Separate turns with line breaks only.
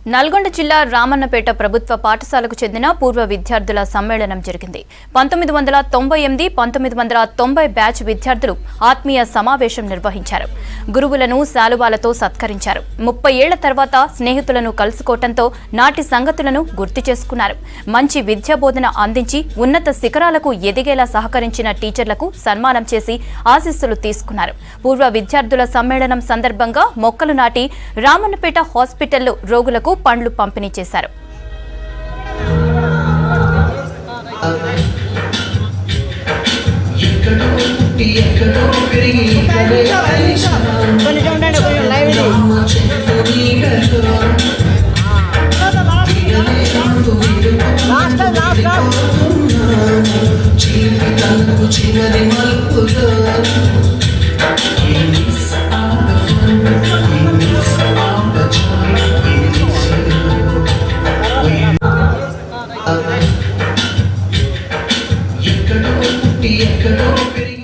నల్గొండ జిల్లా రామన్నపేట ప్రభుత్వ పాఠశాలకు చెందిన పూర్వ విద్యార్థుల సమ్మేళనం జరిగింది పంతొమ్మిది వందల తొంభై ఎనిమిది పంతొమ్మిది వందల తొంభై బ్యాచ్ విద్యార్థులు ఆత్మీయ సమావేశం నిర్వహించారు గురువులను శాలువాలతో సత్కరించారు ముప్పై ఏళ్ల తర్వాత స్నేహితులను కలుసుకోవటంతో నాటి సంగతులను గుర్తు చేసుకున్నారు మంచి విద్యా బోధన అందించి ఉన్నత శిఖరాలకు ఎదిగేలా సహకరించిన టీచర్లకు సన్మానం చేసి ఆశీస్సులు తీసుకున్నారు పూర్వ విద్యార్థుల సమ్మేళనం సందర్భంగా మొక్కలు నాటి రామన్నపేట హాస్పిటల్లో రోగులకు పండ్లు పంపిణీ చేశారు
ఎక్కడో పుట్టి ఎక్కడో పెరిగి ఇక్కడే కలిశాం.
కొంచెం ఉండండి కొంచెం లైవ్ ఇది
అమ్మ చెట్టు నీడలో విడలేనందు
లాస్ట్ లాస్ట్ లాస్ట్
విడిపోతున్నాము. జీవితాలకు చివరి మలుపులో We miss all the fun, we miss all the joy, we miss you. We- ఎక్కడో పుట్టి ఎక్కడో పెరిగి